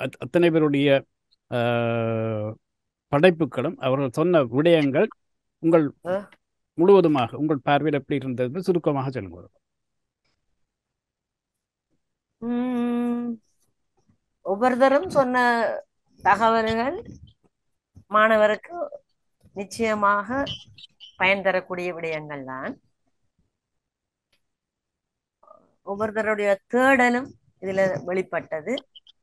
அத்- அத்தனை பேருடைய ஆஹ், படைப்புகளும் அவர்கள் சொன்ன விடயங்கள் உங்கள் ஆ. முழுவதுமாக உங்கள் பார்வையில் எப்படி இருந்தது சுருக்கமாக சொல்லுங்க உம் ஒவ்வொருத்தரும் சொன்ன தகவல்கள் மாணவருக்கு நிச்சயமாக பயன் தரக்கூடிய விடயங்கள் தான் ஒவ்வொருத்தருடைய தேடலும் இதுல வெளிப்பட்டது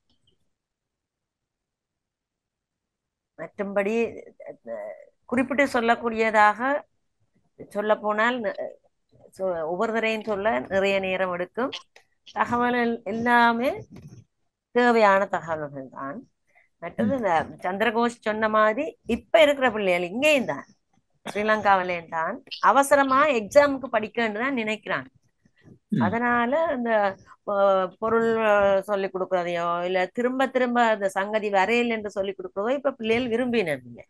மற்றும்படி அஹ், குறிப்பிட்டு சொல்லக்கூடியதாக சொல்ல போனால் ஒவ்வொருத்தரையும் சொல்ல நிறைய நேரம் எடுக்கும் தகவல்கள் எல்லாமே தேவையான தகவல்கள் தான் மற்றது இந்த சந்திரகோஷ் சொன்ன மாதிரி இப்ப இருக்கிற பிள்ளைகள் இங்கேயும் தான் ஸ்ரீலங்காவிலேயும் தான் அவசரமா எக்ஸாமுக்கு படிக்கன்னு தான் நினைக்கிறாங்க ம். அதனால இந்த அஹ், பொருள் அஹ், சொல்லிக் கொடுக்கறதையோ இல்ல திரும்ப திரும்ப அந்த சங்கதி வரையல் என்று சொல்லி கொடுக்கறதோ இப்ப பிள்ளைகள் விரும்பினதில்லை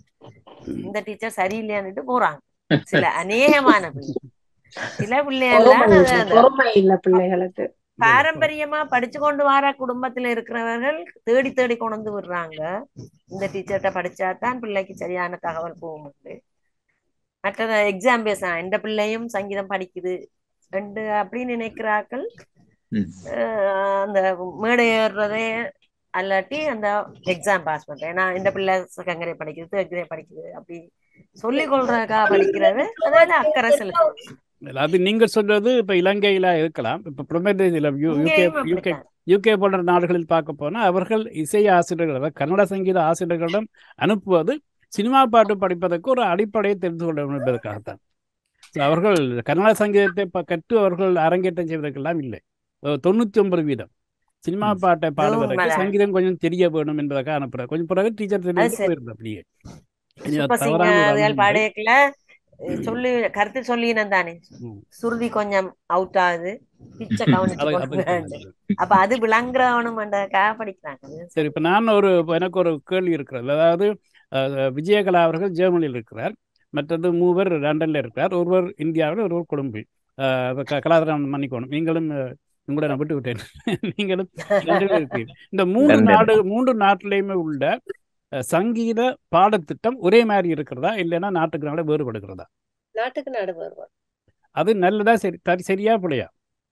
இந்த டீச்சர் சரியில்லையான்னுட்டு போறாங்க சில அநேகமான பிள்ளைகள் சில பிள்ளைகள் பொறுமை தான் இல்ல, அந்த பொறுமை இல்ல பிள்ளைகளுக்கு பாரம்பரியமா படிச்சு கொண்டு வர குடும்பத்துல இருக்கிறவர்கள் தேடி தேடி கொண்டு வந்து விடுறாங்க இந்த டீச்சர்கிட்ட படிச்சா தான் பிள்ளைக்கு சரியான தகவல் போகும் மற்றது எக்ஸாம் பேச எந்த பிள்ளையும் சங்கீதம் படிக்குது ரெண்டு அப்படின்னு நினைக்கிறார்கள் ம். அஹ் அந்த மேடை ஏறுறதே அல்லாட்டி அந்த எக்ஸாம் பாஸ் பண்றேன் நான் இந்த பிள்ளை செகண்ட் கிரேட் படிக்குது தேர்ட் கிரேட் படிக்குது அப்படி சொல்லிக் கொள்றதுக்காக படிக்கிறது அதாவது அக்கறை செலுத்துது அது நீங்க சொல்றது இப்ப இலங்கையில இருக்கலாம் இப்ப பிரமேந்தில யூகே இங்கேயும் யூகே அப்படித்தான் யூகே போன்ற நாடுகளில் பார்க்க போனா அவர்கள் இசை ஆசிரியர்கள் அதாவது கன்னட சங்கீத ஆசிரியர்களிடம் அனுப்புவது சினிமா பாட்டு படிப்பதற்கு ஒரு அடிப்படையை தெரிந்து கொள்ள வேண்டும் என்பதற்காகத்தான் So, அவர்கள் கன்னட சங்கீதத்தை ப- கற்று அவர்கள் அரங்கேற்றம் செய்வதற்கெல்லாம் இல்லை அஹ் தொண்ணூத்தி ஒன்பது வீதம் சினிமா ம். பாட்டை பாடுவதற்கு உண்மைதான். சங்கீதம் கொஞ்சம் தெரிய வேணும் என்பதற்காக அனுப்புறாரு கொஞ்சம் பிறகு டீச்சர் தெரிஞ்சு சரி. போயிருது அப்படியே இனி அது சூப்பர் சிங்கர் தவறான ஒரு அதுகள் அணுகுமுறை. பாடையக்குல சொல்லி கருத்து சொல்லினேன் தானே ம். சுருதி கொஞ்சம் அவுட் ஆகுது பிச்சை கவனிச்சு அது- கொண்டு அது வேண்டும். அப்ப அது விளங்குறவனும் படிக்கிறாங்க சரி இப்போ நான் ஒரு இப்ப எனக்கு ஒரு கேள்வி இருக்கிறது அதாவது அஹ், விஜயகலா அவர்கள் ஜெர்மனியில் இருக்கிறார் மற்றது மூவர் லண்டனில் இருக்கிறார் ஒருவர் இந்தியாவில் ஒருவர் கொழும்பில் அஹ், இப்ப க- கலாதரன் மன்னிக்கணும் நீங்களும் அஹ், உங்களை நான் விட்டு விட்டேன் நீங்களும் லண்டனில் இருக்கிறீர்கள் இந்த மூன்று லண்டன். நாடு மூன்று நாட்டிலையுமே உள்ள அஹ், சங்கீத பாடத்திட்டம் ஒரே மாதிரி இருக்கிறதா இல்லைன்னா நாட்டுக்கு நாடு வேறுபடுகிறதா நாட்டுக்கு நாடு வருவார் அது நல்லதா சரி சரி- சரியா பிள்ளையா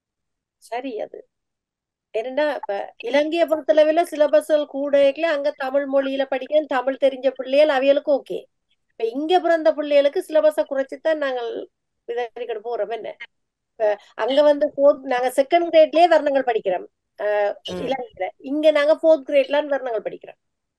சரி அது என்னன்னா இப்ப இலங்கையை பொறுத்தளவுல சிலபஸ்கள் கூட அங்க தமிழ் மொழியில படிக்க தமிழ் தெரிஞ்ச பிள்ளைகள் அவைகளுக்கு ஓகே இப்ப இங்க பிறந்த பிள்ளைகளுக்கு சிலபஸை குறைச்சுதான் நாங்கள் விதரிக்கிட்டு போறோம் என்ன இப்ப அங்க வந்து ஃபோர்த் நாங்க செகண்ட் கிரேட்லயே வர்ணங்கள் படிக்கிறோம் ஆஹ் ம். இலங்கையில இங்க நாங்க ஃபோர்த் கிரேட்லாம் வர்ணங்கள் படிக்கிறோம்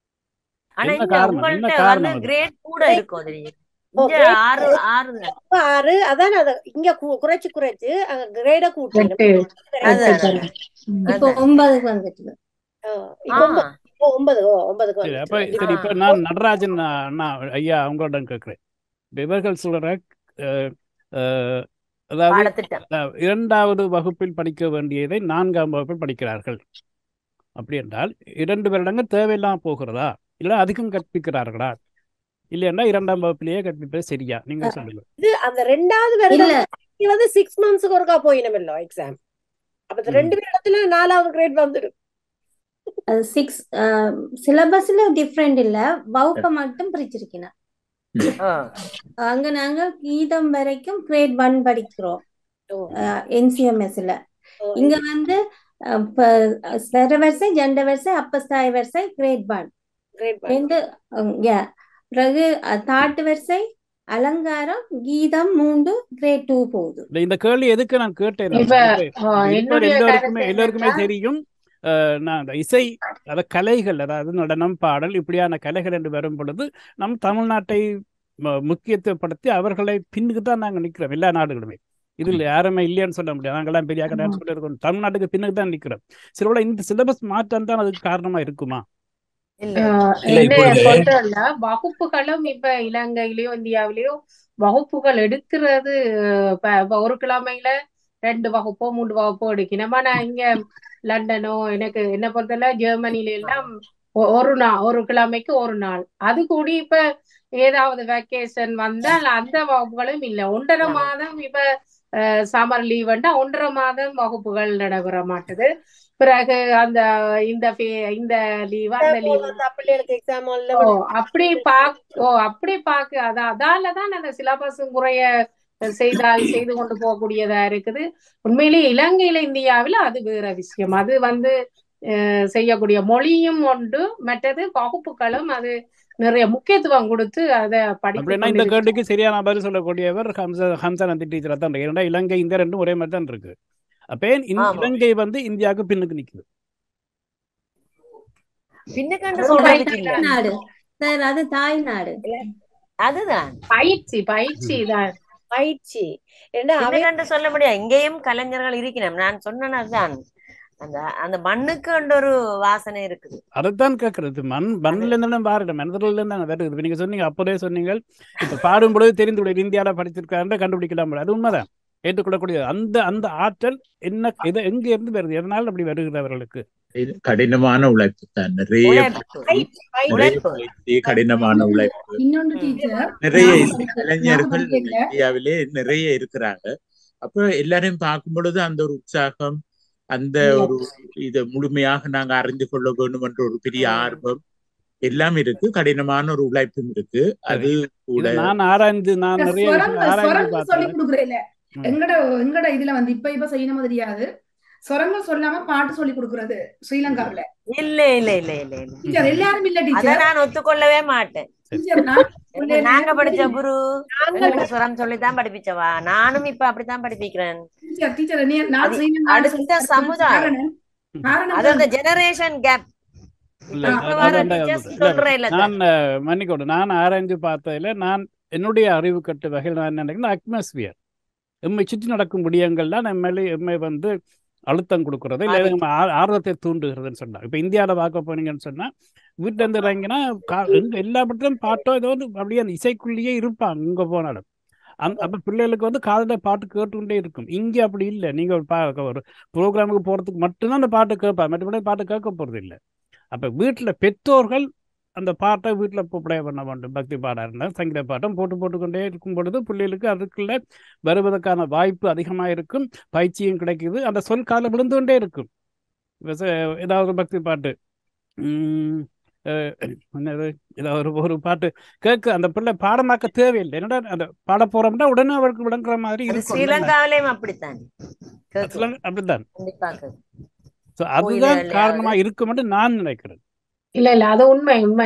ஆனா என்ன இங்க காரணம்? என்ன உங்கள்ட்ட வந்து காரணம் அது? கிரேட் கூட இருக்கும் அது ஓ, இங்க grade ஆறு ஆறு தான். இப்ப ஆறு அதான் அத இங்க கு- குறைச்சு குறைச்சு அங்க கிரேட கூட்டணும் அதான், அதான். இப்போ அதான். ஒன்பதுக்கு வந்துட்டு ஆஹ் ஆ, இப்ப ஒன்பது இப்போ ஒன்பது ஓ ஒன்பதுக்கு சரி அப்ப வந்துட்டு சரி ஆ. இப்ப நான் நடராஜன் அண்ணா ஐயா உங்களிடம் கேட்கிறேன் இப்ப இவர்கள் சொல்ற அஹ், அஹ், அதாவது பாடத்திட்டம் அஹ், இரண்டாவது வகுப்பில் படிக்க வேண்டியதை நான்காம் வகுப்பில் படிக்கிறார்கள் அப்படி என்றால் இரண்டு வருடங்கள் தேவையில்லாம போகிறதா இல்ல அதிகம் கற்பிக்கிறார்களா இல்லைன்னா இரண்டாம் வகுப்பிலேயே கற்பிப்பது சரியா நீங்க சொல்லுங்க இது அந்த ரெண்டாவது இல்ல வருடம் இது வந்து சிக்ஸ் மந்த்ஸ்க்கு ஒருக்கா போயினமில்லோ எக்ஸாம் அப்ப இந்த ம். ரெண்டு வருடத்துல நாலாவது கிரேட் வந்துடும் அது சிக்ஸ் சிலபஸ்ல டிஃப்ரெண்ட் இல்ல வகுப்பை மட்டும் பிரிச்சிருக்கணும் ஆ, அங்க நாங்க கீதம் வரைக்கும் கிரேட் ஒன் படிக்கிறோம் ஓ. என்சிஎம்எஸ்ல ஓ, இங்க வந்து அஹ், ப- ஸ்வர வரிசை ஜண்ட வரிசை அப்பஸ்தாய வரிசை கிரேட் ஒன் grade one. ரெண்டு அஹ், yeah. பிறகு அஹ், தாட்டு வரிசை அலங்காரம் கீதம் மூன்று கிரேட் டூ போகுது இந்த இந்த கேள்வி எதுக்கு நான் கேட்டேன் இப்ப இப்ப ஆ, இப்ப என்னுடைய எல்லோருக்குமே கருத்து எல்லோருக்குமே என்னன்னா தெரியும் அஹ், நான் அந்த இசை அதாவது கலைகள் அதாவது நடனம் பாடல் இப்படியான கலைகள் என்று வரும் பொழுது நம் தமிழ்நாட்டை ம- முக்கியத்துவப்படுத்தி அவர்களை பின்னுக்கு தான் நாங்கள் நிற்கிறோம் எல்லா நாடுகளுமே இதில் யாருமே இல்லைன்னு சொல்ல முடியாது நாங்கெல்லாம் பெரிய டான்ஸ் கூட இருக்கோம் தமிழ்நாட்டுக்கு பின்னுக்கு தான் நிற்கிறோம் சில இந்த சிலபஸ் மாற்றம் தான் அதுக்கு காரணமா இருக்குமா இல்ல ஆஹ் இல்ல, என்னைய இப்பொழுது- பொறுத்தவரையில வகுப்புகளும் இப்ப இலங்கையிலயோ இந்தியாவிலயோ வகுப்புகள் எடுக்கிறது இப்ப இப்ப ஒரு கிழமையில ரெண்டு வகுப்போ மூன்று வகுப்போ எடுக்கணும் ஆனா இங்க லண்டனோ எனக்கு என்ன பொறுத்தவரை ஜெர்மனில எல்லாம் ஒ- ஒரு நாள் ஒரு கிழமைக்கு ஒரு நாள் அது கூடி இப்ப ஏதாவது வெக்கேஷன் வந்தால் அந்த வகுப்புகளும் இல்ல ஒன்றரை ஆமா. மாதம் இப்ப சம்மர் லீவ்ண்டா ஒன்றரை மாதம் வகுப்புகள் நடைபெற மாட்டுது பிறகு அந்த இந்த ஃபே- இந்த லீவ் அந்த லீவ் அந்த பிள்ளைகளுக்கு எக்ஸாம் ஓ அப்படி பாக் ஓ அப்படி பாக்கு அதான் அதாலதான் அந்த சிலபஸும் குறைய செய்தால் செய்து கொண்டு போகக்கூடியதா இருக்குது உண்மையிலேயே இலங்கையில இந்தியாவில் அது வேற விஷயம் அது வந்து அஹ், செய்யக்கூடிய மொழியும் உண்டு மற்றது வகுப்புகளும் அது நிறைய முக்கியத்துவம் கொடுத்து அதை படித்து அப்படின்னா இந்த கொண்டிருக்கிறார் கேள்விக்கு சரியான பதில் சொல்லக்கூடியவர் ஹம்ச ஹம்சநந்தி டீச்சரா தான் இருக்கு ஏன்னா இலங்கை இந்த ரெண்டும் ஒரே மாதிரி தான் இருக்கு அப்ப ஏன் இந்த ஆமா. இலங்கை வந்து இந்தியாவுக்கு பின்னுக்கு நிக்குது பின்னுக்கண்டு அது சொல்றதுக்கு இல்ல தாய் நாடு சார் அது தாய் நாடு அதுதான் பயிற்சி பயிற்சி தான் பயிற்சி ஏன்னா அவை பின்னுக்கண்டு சொல்ல முடியாது இங்கேயும் கலைஞர்கள் இருக்கிறோம் நான் சொன்னேன் அதுதான் அந்த அந்த மண்ணுக்கு ஒரு வாசனை இருக்குது அதைத்தான் கேட்கறது மண் மண்ணில இருந்து பாருங்க மனிதர்கள் இருந்து வருது இப்ப நீங்க சொன்னீங்க அப்போதே சொன்னீங்க இப்ப பாடும் பொழுது தெரிந்து விடும் இந்தியாவில படிச்சிருக்காரு கண்டுபிடிக்கலாம் முடியாது. அது உண்மைதான் ஏற்றுக்கொள்ளக்கூடிய அந்த அந்த ஆற்றல் என்ன இது எங்க இருந்து வருது எதனால அப்படி வருகிறது அவர்களுக்கு இது கடினமான உழைப்பு தான் நிறைய உழைப்பு பயிற்சி பயிற்சி நிறைய உழைப்பு பயிற்சி கடினமான உழைப்பு இன்னொன்று ம். டீச்சர் நிறைய நான் இசை படிக்க- நான் கலைஞர்கள் படிக்கல இந்தியாவிலே நிறைய இருக்கிறாங்க அப்ப எல்லாரையும் பார்க்கும் பொழுது அந்த ஒரு உற்சாகம் அந்த ஒரு இதை முழுமையாக நாங்க அறிந்து கொள்ள வேண்டும் என்ற ஒரு பெரிய ம். ஆர்வம் எல்லாம் இருக்கு கடினமான ஒரு உழைப்பும் இருக்கு அது கூட இது நான் ஆராய்ந்து நான் இந்த நிறைய விஷயம் சொரங்கள் ஆராய்ந்து சொரங்கள் சொல்லி பார்த்தேன் கொடுக்குறேன் ம். எங்கட எங்கட இதுல வந்து இப்ப இப்ப செய்யணும் தெரியாது சொரங்கள் சொல்லாம பாட்டு சொல்லி கொடுக்கறது ஸ்ரீலங்காவுல இல்ல இல்ல இல்ல இல்ல இல்ல டீச்சர் எல்லாரும் இல்ல அத டீச்சர் நான் ஒத்துக்கொள்ளவே மாட்டேன் டீச்சர் நான் எங்க சொல்றேன் நாங்க படிச்ச குரு நாங்கள் எங்களுக்கு சுரம் சொல்லித்தான் படிப்பிச்சவா நானும் இப்ப அப்படித்தான் படிப்பிக்கிறேன் டீச்சர் டீச்சர் நீ நான் அது ஸ்ரீலங்காவுல அடுத்த சொல்றதுக்கு சமுதாயம் காரணம் காரணம் அது அந்த ஜெனரேஷன் கேப் இல்ல ஆ, இப்ப அது வர அந்த டீச்சர்ஸ் இல்ல சொல்றேன் இல்ல நான் அஹ், மன்னிக்கணும் நான் ஆராய்ந்து பார்த்ததுல நான் என்னுடைய அறிவு கட்டு வகையில் நான் நினைக்கிறேன் அட்மாஸ்பியர் எம்மை சுற்றி நடக்கும் விடயங்கள் தான் எம்எல்ஏ எம்மை வந்து அழுத்தம் கொடுக்கறது இல்லை அது நம்ம ஆ- ஆர்வத்தை தூண்டுகிறதுன்னு சொன்னா இப்போ இந்தியாவில் பார்க்க போனீங்கன்னு சொன்னா வீட்டுல இருந்து இறங்கினா கா- எங்க எல்லா இடத்துலையும் பாட்டோ ஏதோ ஒன்று அப்படியே அந்த இசைக்குள்ளேயே இருப்பாங்க இங்க போனாலும் அந் அப்ப பிள்ளைகளுக்கு வந்து காதுல பாட்டு கேட்டுக்கிட்டே இருக்கும் இங்க அப்படி இல்லை நீங்க ஒரு பா ஒரு ப்ரோக்ராமுக்கு போறதுக்கு மட்டும்தான் அந்த பாட்டு கேட்பாங்க மற்றபடி பாட்டு கேட்க போறது இல்லை அப்ப வீட்டுல பெற்றோர்கள் அந்த பாட்டை வீட்டில் ப்ளே பண்ண வேண்டும் பக்தி பாடம் இருந்தால் சங்கீத பாட்டம் போட்டு போட்டுக்கொண்டே இருக்கும் பொழுது பிள்ளைகளுக்கு அதுக்குள்ள வருவதற்கான வாய்ப்பு அதிகமாக இருக்கும் பயிற்சியும் கிடைக்குது அந்த சொல் காலம் விழுந்து கொண்டே இருக்கும் இப்ப ச- ஏதாவது ஒரு பக்தி பாட்டு உம், அஹ், என்னது ஏதாவது ஒரு ஒரு பாட்டு கேட்க அந்த பிள்ளை பாடமாக்க தேவையில்லை என்னடா அந்த பாட போறோம்னா உடனே அவருக்கு விளங்குற மாதிரி அது இருக்கும் ஸ்ரீலங்காவிலேயும் அப்படித்தான் கேக்குது அதெல்லாம் அப்படித்தான் கண்டிப்பா கேக்குது ஸோ அதுதான் கோயில்கள்லயாவது காரணமா இருக்கும்னு நான் நினைக்கிறேன் இல்ல இல்ல அது உண்மை உண்மை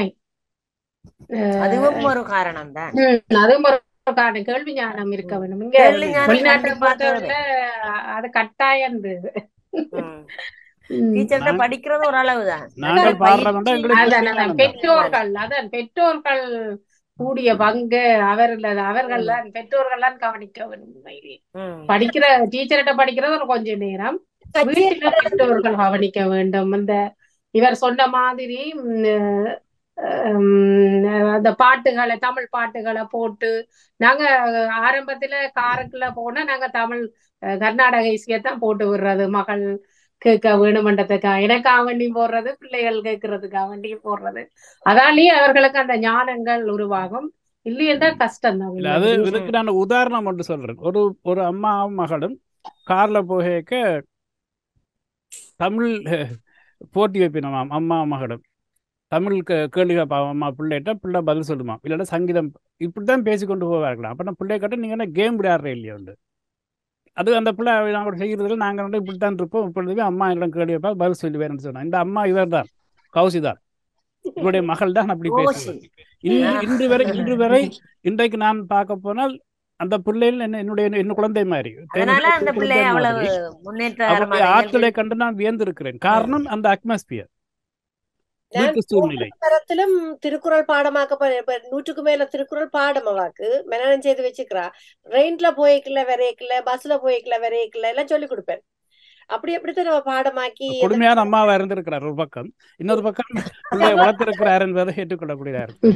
அஹ் அதுவும் ஒரு காரணம் தான் உம், அதுவும் ஒரு காரணம் கேள்வி ஞானம் இருக்க வேண்டும் இங்க கேள்வி ஞானம் வெளிநாட்டை கண்டிப்பா தேவை பொறுத்தவரையில அது கட்டாயம் இருந்தது ம். உம். டீச்சர்கிட்ட நாங்க- படிக்கிறது ஒரு அளவு தான் நாங்கள் பாடுறோம்னா எங்களுக்கு அதான் கேள்வி அதான் ஞானம் தான். பெற்றோர்கள் அதான் பெற்றோர்கள் கூடிய பங்கு அவர்கள் அவர்கள் தான் பெற்றோர்கள் தான் கவனிக்க வேண்டும் உண்மையிலேயே. ம். படிக்கிற டீச்சர்கிட்ட படிக்கிறது ஒரு கொஞ்ச நேரம் வீட்டில பெற்றோர்கள் கவனிக்க வேண்டும் அந்த இவர் சொன்ன மாதிரி உம், உம், அந்த பாட்டுகளை தமிழ் பாட்டுகளை போட்டு நாங்க ஆரம்பத்துல காருக்குள்ள போனா நாங்க தமிழ் அஹ், கர்நாடக இசையத்தான் போட்டு விடுறது மகள் கேட்க வேணுமன்றதுக்காக எனக்காக வேண்டி போடுறது பிள்ளைகள் கேட்கறதுக்காக வேண்டி போடுறது அதாலேயே அவர்களுக்கு அந்த ஞானங்கள் உருவாகும் இல்லையா கஷ்டம் தான் இல்ல அது இதுக்கு நான் உதாரணம் ஒன்று சொல்றேன் ஒரு ஒரு அம்மாவும் மகளும் கார்ல போக தமிழ் அஹ், போட்டி வைப்பினோமாம் அம்மா மகளும் தமிழ் கே- கேள்வி கேட்பான் அம்மா பிள்ளைகிட்ட பிள்ளை பதில் சொல்லுமா இல்லாட்டா சங்கீதம் இப்படித்தான் பேசிக்கொண்டு போவார்களாம் அப்ப நான் பிள்ளை கிட்ட நீங்க என்ன கேம் விளையாடுற இல்லையா வந்து அது அந்த பிள்ளை நாங்கள் செய்கிறதுல நாங்கள் வந்து இப்படித்தான் இருப்போம் இப்பொழுதுமே அம்மா என்னிடம் கேள்வி வைப்பா பதில் சொல்லுவேன்னு சொன்னேன் இந்த அம்மா இவர் தான் கௌசி தான் இவருடைய மகள் தான் அப்படி கோஷி பேசுவார் இன்று இன்று வரை இன்று வரை இன்றைக்கு நான் பார்க்க போனால் அந்த பிள்ளைகள் என்ன என்னுடைய என்ன குழந்தை மாதிரி அதனால அந்த குழந்தை பிள்ளை அவ்வளவு மாதிரி. முன்னேற்றகரமான அவருடைய ஆற்றலை இயல்பு- கண்டு நான் வியந்திருக்கிறேன் காரணம் அந்த அட்மாஸ்பியர் நான் வீட்டு சூழ்நிலை தரத்திலும் திருக்குறள் பாடமாக்க இப்ப நூற்றுக்கு மேல திருக்குறள் பாடமாக்கு மெனனம் செய்து வச்சுக்கிறா ட்ரெயின்ல போய்க்கல வரையக்கல பஸ்ல போய்க்கல வரையக்கல எல்லாம் சொல்லி கொடுப்பேன் அப்படி அப்படித்தான் நம்ம பாடமாக்கி கொடுமையான அம்மாவா இருந்திருக்கிறார் ஒரு பக்கம் இன்னொரு பக்கம் பிள்ளையை வளர்த்திருக்கிறார் என்பதை ஏற்றுக்கொள்ளக்கூடியதா இருக்கு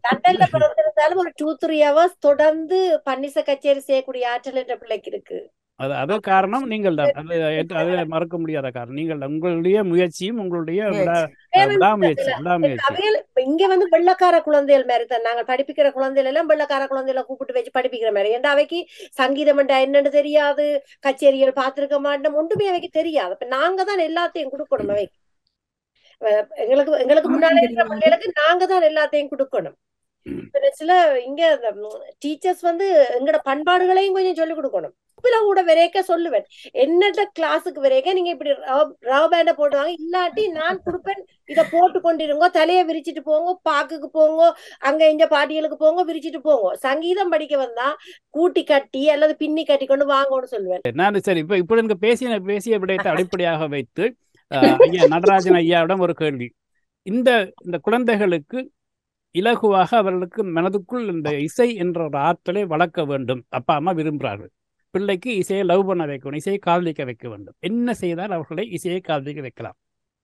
லண்டன்ல பிறந்திருந்தாலும் ஒரு டூ த்ரீ ஹவர்ஸ் தொடர்ந்து பன்னிச கச்சேரி செய்யக்கூடிய ஆற்றல் என்ற பிள்ளைக்கு இருக்கு அது அது காரணம் நீங்கள் தான் அது ஏற்று- அது மறக்க முடியாத காரணம் நீங்கள் தான். உங்களுடைய முயற்சியும் உங்களுடைய விடா தேவை விடாமுயற்சி இல்ல. விடாமுயற்சி அவையல் இப்ப இங்க வந்து வெள்ளக்கார குழந்தைகள் மாதிரி தான் நாங்க படிப்பிக்கிற குழந்தைகள் எல்லாம் வெள்ளக்கார குழந்தைகளை கூப்பிட்டு வச்சு படிப்பிக்கிற மாதிரி ஏன்டா அவைக்கு சங்கீதம் என்றா என்னன்னு தெரியாது கச்சேரிகள் பார்த்திருக்க மாட்டோம் ஒன்றுமே அவைக்கு தெரியாது அப்ப நாங்க தான் எல்லாத்தையும் கொடுக்கணும் அவைக்கு அஹ் எங்களுக்கு எங்களுக்கு முன்னாடி இருக்கிற பிள்ளைகளுக்கு நாங்க தான் எல்லாத்தையும் கொடுக்கணும் இப்ப சில இங்க டீச்சர்ஸ் வந்து எங்கட பண்பாடுகளையும் கொஞ்சம் சொல்லிக் கொடுக்கணும் இப்பல கூட வரைக்க சொல்லுவேன் என்னட்ட கிளாஸுக்கு வரைக்க நீங்க இப்படி ரவ பேண்ட போடுவாங்க இல்லாட்டி நான் கொடுப்பேன் இத போட்டு கொண்டிருங்க தலைய விரிச்சிட்டு போங்க பாக்குக்கு போங்க அங்க இங்க பாட்டிகளுக்கு போங்க விரிச்சிட்டு போங்க சங்கீதம் படிக்க வந்தா கூட்டி கட்டி அல்லது பின்னி கட்டி கொண்டு வாங்கன்னு சொல்லுவேன் நான் சரி இப்போ இப்போ எனக்கு பேசிய பேசிய விடயத்தை அடிப்படையாக வைத்து அஹ், ஐயா நடராஜன் ஐயாவிடம் ஒரு கேள்வி இந்த இந்த குழந்தைகளுக்கு இலகுவாக அவர்களுக்கு மனதுக்குள் இந்த இசை என்ற ஒரு ஆற்றலை வளர்க்க வேண்டும் அப்பா அம்மா விரும்புகிறார்கள் பிள்ளைக்கு இசையை லவ் பண்ண வைக்கணும் இசையை காதலிக்க வைக்க வேண்டும் என்ன செய்தால் அவர்களை இசையை காதலிக்க வைக்கலாம்